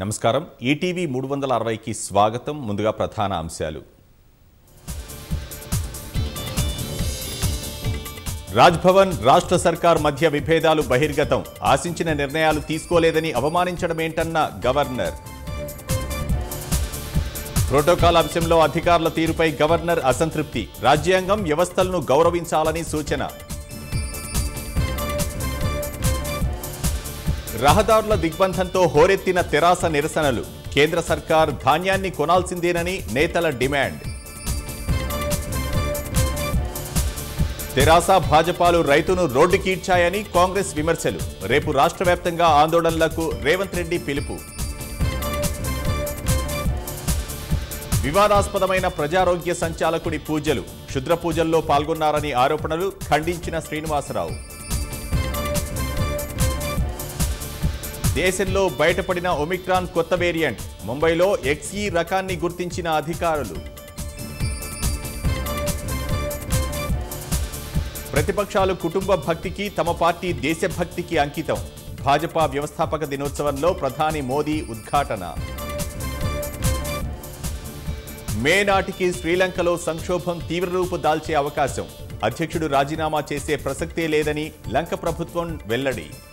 నమస్కారం ఈటీవీ మూడు వందల అరవైకి స్వాగతం ముందుగా ప్రధాన అంశాలు రాజ్భవన్ రాష్ట్ర సర్కార్ మధ్య విభేదాలు బహిర్గతం ఆశించిన నిర్ణయాలు తీసుకోలేదని అవమానించడమేంటన్న గవర్నర్ ప్రోటోకాల్ అంశంలో అధికారుల తీరుపై గవర్నర్ అసంతృప్తి రాజ్యాంగం వ్యవస్థలను గౌరవించాలని సూచన రహదారుల దిగ్బంధంతో హోరెత్తిన తెరాస నిరసనలు కేంద్ర సర్కార్ ధాన్యాన్ని కొనాల్సిందేనని నేతల డిమాండ్ తెరాస భాజపాలు రైతును రోడ్డుకీడ్చాయని కాంగ్రెస్ విమర్శలు రేపు రాష్ట్ర వ్యాప్తంగా ఆందోళనలకు రేవంత్ రెడ్డి పిలుపు వివాదాస్పదమైన ప్రజారోగ్య సంచాలకుడి పూజలు క్షుద్ర పూజల్లో పాల్గొన్నారని ఆరోపణలు ఖండించిన శ్రీనివాసరావు దేశంలో బయటపడిన ఒమిక్రాన్ కొత్త వేరియంట్ ముంబైలో ఎక్స్ఈ రకాన్ని గుర్తించిన అధికారులు ప్రతిపక్షాలు కుటుంబ భక్తికి తమ పార్టీ దేశభక్తికి అంకితం భాజపా వ్యవస్థాపక దినోత్సవంలో ప్రధాని మోదీ ఉద్ఘాటన మే నాటికి శ్రీలంకలో సంక్షోభం తీవ్రరూపు దాల్చే అవకాశం అధ్యక్షుడు రాజీనామా చేసే ప్రసక్తే లేదని లంక ప్రభుత్వం వెల్లడి